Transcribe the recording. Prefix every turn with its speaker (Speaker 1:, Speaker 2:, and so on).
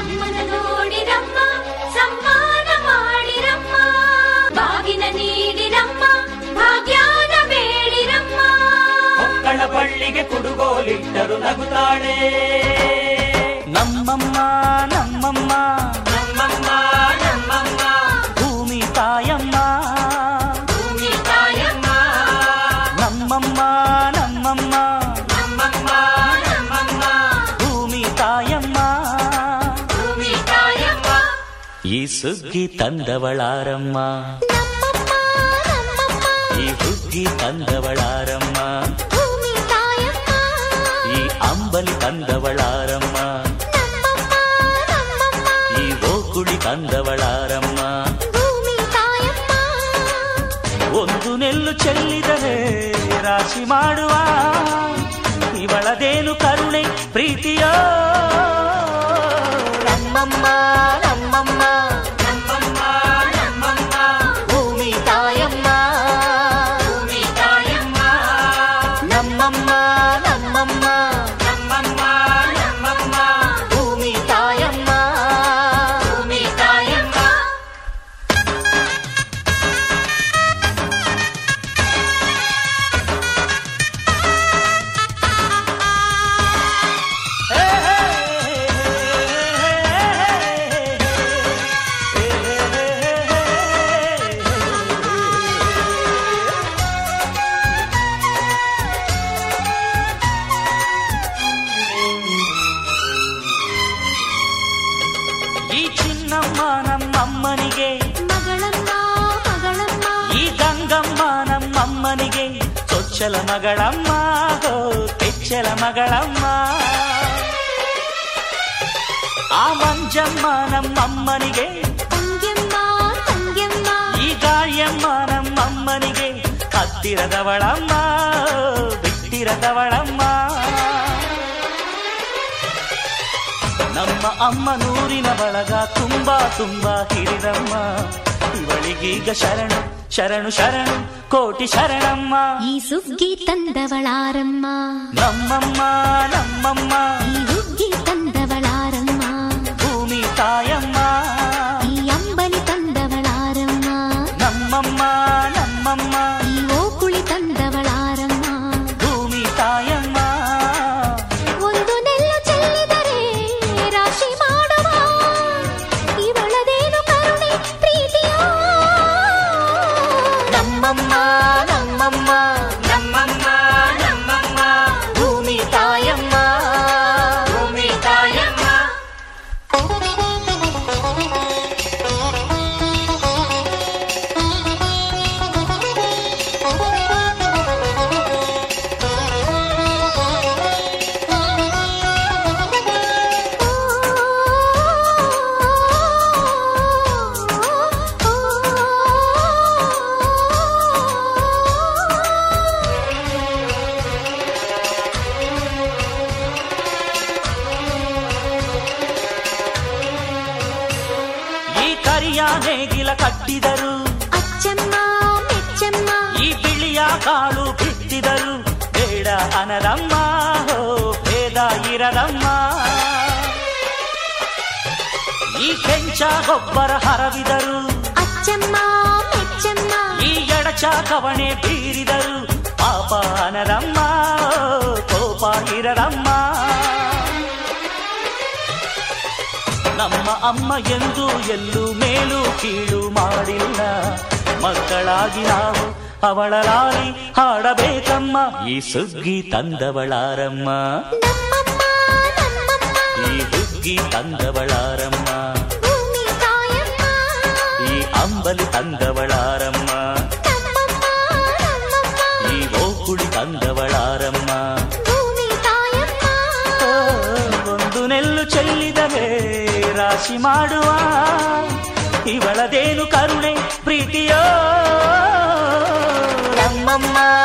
Speaker 1: ಅಮ್ಮನ ನೋಡಿರಮ್ಮ ಸಮ್ಮಾನ ಮಾಡಿರಮ್ಮ ಬಾಗಿನ ನೀಡಿರಮ್ಮ ಭಾಗ್ಯಾನ ಬೇಡಿರಮ್ಮ
Speaker 2: ಮಕ್ಕಳ ಬಳ್ಳಿಗೆ ಕುಡುಗೋಲಿಟ್ಟರು ನಗುತ್ತಾಳೆ
Speaker 3: ನಮ್ಮಮ್ಮ ನಮ್ಮಮ್ಮ
Speaker 2: ನಮ್ಮಮ್ಮ ನಮ್ಮಮ್ಮ
Speaker 3: ಭೂಮಿ ತಾಯಮ್ಮ
Speaker 1: ಭೂಮಿ ತಾಯಮ್ಮ
Speaker 3: ನಮ್ಮಮ್ಮ ನಮ್ಮಮ್ಮ
Speaker 2: ನಮ್ಮಮ್ಮ ನಮ್ಮಮ್ಮ
Speaker 3: ಭೂಮಿ ತಾಯಮ್ಮ
Speaker 1: ಭೂಮಿ ತಾಯಮ್ಮ
Speaker 3: ಈ ಸುಗ್ಗಿ ತಂದವಳಾರಮ್ಮ
Speaker 1: ನಮ್ಮಮ್ಮ ನಮ್ಮಮ್ಮ
Speaker 3: ಈ ಹುಗ್ಗಿ ತಂದವಳಾರಮ್ಮ
Speaker 1: ಭೂಮಿ ತಾಯಮ್ಮ
Speaker 3: ಈ ಅಂಬಲಿ ತಂದವಳಾರಮ್ಮ
Speaker 1: ನಮ್ಮಮ್ಮ ನಮ್ಮಮ್ಮ
Speaker 3: ಈ ಓಕುಳಿ ತಂದವಳಾರಮ್ಮ
Speaker 1: ಭೂಮಿ ತಾಯಮ್ಮ
Speaker 3: ಒಂದು ನೆಲ್ಲು ಚೆಲ್ಲಿದರೆ ರಾಶಿ ಮಾಡುವ ಇವಳದೇನು ಕರುಣೆ ಪ್ರೀತಿಯ ನಮ್ಮಮ್ಮ ನಮ್ಮಮ್ಮ
Speaker 2: ನಮ್ಮಮ್ಮ ನಮ್ಮಮ್ಮ
Speaker 3: ಭೂಮಿ ತಾಯಮ್ಮ
Speaker 2: ಭೂಮಿ ತಾಯಮ್ಮ
Speaker 3: ನಮ್ಮಮ್ಮ ನಮ್ಮಮ್ಮ
Speaker 2: ನಮ್ಮಮ್ಮ ನಮ್ಮಮ್ಮ
Speaker 3: ಭೂಮಿ ತಾಯಮ್ಮ
Speaker 1: ಭೂಮಿ ತಾಯಮ್ಮ
Speaker 3: ಈ ಚಿನ್ನಮ್ಮ ನಮ್ಮಮ್ಮನಿಗೆ
Speaker 1: ಮಗಳಮ್ಮ ಮಗಳಮ್ಮ
Speaker 3: ಈ ಗಂಗಮ್ಮ ನಮ್ಮಮ್ಮನಿಗೆ ಚೊಚ್ಚಲ ಮಗಳಮ್ಮ ಹೋ ಕೆಚ್ಚಲ ಮಗಳಮ್ಮ ಆ ಮಂಜಮ್ಮ ನಮ್ಮಮ್ಮನಿಗೆ
Speaker 1: ತಂಗ್ಯಮ್ಮ ತಂಗ್ಯಮ್ಮ
Speaker 3: ಈ ಗಾಳಿಯಮ್ಮ ನಮ್ಮಮ್ಮನಿಗೆ ಹತ್ತಿರದವಳಮ್ಮ ಬಿಟ್ಟಿರದವಳಮ್ಮ ನಮ್ಮ ಅಮ್ಮ ನೂರಿನ ಬಳಗ ತುಂಬಾ ತುಂಬಾ ಹಿರಿದಮ್ಮ ಇವಳಿಗೀಗ ಶರಣು ಶರಣು ಶರಣು ಕೋಟಿ ಶರಣಮ್ಮ
Speaker 1: ಈ ಸುಗ್ಗಿ ತಂದವಳಾರಮ್ಮ
Speaker 3: ನಮ್ಮಮ್ಮ ನಮ್ಮಮ್ಮ
Speaker 1: ಈ ಹುಗ್ಗಿ ತಂದವಳಾರಮ್ಮ
Speaker 3: ಭೂಮಿ ತಾಯಮ್ಮ
Speaker 1: ಈ ಅಂಬಲಿ ತಂದವಳಾರಮ್ಮ
Speaker 3: ನಮ್ಮಮ್ಮ ನಮ್ಮಮ್ಮ
Speaker 1: ಈ ಓಕುಳಿ ತಂದವಳಾರಮ್ಮ
Speaker 3: ಭೂಮಿ ತಾಯಮ್ಮ
Speaker 1: ಒಂದು ನೆಲ್ಲು ಚೆಲ್ಲಿದರೆ ರಾಶಿ ಮಾಡುವ ಇವಳದೇನು ಕರುಣೆ ಪ್ರೀತಿಯೋ
Speaker 3: ನಮ್ಮಮ್ಮ ನಮ್ಮಮ್ಮ
Speaker 2: ನಮ್ಮಮ್ಮ ನಮ್ಮಮ್ಮ
Speaker 3: ಭೂಮಿ ತಾಯಮ್ಮ
Speaker 2: ಭೂಮಿ ತಾಯಮ್ಮ
Speaker 3: ಈ ಕರಿಯ ನೇಗಿಲ ಕಟ್ಟಿದರು
Speaker 1: ಅಚ್ಚಮ್ಮ ಮೆಚ್ಚಮ್ಮ
Speaker 3: ಈ ಬಿಳಿಯ ಕಾಳು ಬಿತ್ತಿದರು ಬೇಡ ಅನರಮ್ಮ ಹೋ ಭೇದ ಇರದಮ್ಮ ಈ ಕೆಂಚ ಗೊಬ್ಬರ ಹರವಿದರು
Speaker 1: ಅಚ್ಚಮ್ಮ ಮೆಚ್ಚಮ್ಮ
Speaker 3: ಈ ಎಡಚ ಕವಣೆ ಬೀರಿದರು ಪಾಪ ಅನರಮ್ಮ ಕೋಪ ಇರರಮ್ಮ ನಮ್ಮ ಅಮ್ಮ ಎಂದು ಎಲ್ಲೂ ಮೇಲು ಕೀಳು ಮಾಡಿಲ್ಲ ಮಕ್ಕಳಾಗಿ ನಾವು ಅವಳ ಲಾಲಿ ಹಾಡಬೇಕಮ್ಮ ಈ ಸುಗ್ಗಿ ತಂದವಳಾರಮ್ಮ
Speaker 1: ನಮ್ಮಮ್ಮ ನಮ್ಮಮ್ಮ
Speaker 3: ಈ ಹುಗ್ಗಿ ತಂದವಳಾರಮ್ಮ
Speaker 1: ಭೂಮಿ ತಾಯಮ್ಮ
Speaker 3: ಈ ಅಂಬಲಿ ತಂದವಳಾರಮ್ಮ
Speaker 1: ನಮ್ಮಮ್ಮ ನಮ್ಮಮ್ಮ
Speaker 3: ಈ ಓಕುಳಿ ತಂದವಳಾರಮ್ಮ
Speaker 1: ಭೂಮಿ ತಾಯಮ್ಮ
Speaker 3: ಓ, ಒಂದು ನೆಲ್ಲು ಚೆಲ್ಲಿದರೆ ರಾಶಿ ಮಾಡುವ ಇವಳದೇನು ಕರುಣೆ ಪ್ರೀತಿಯೋ ನಮ್ಮಮ್ಮ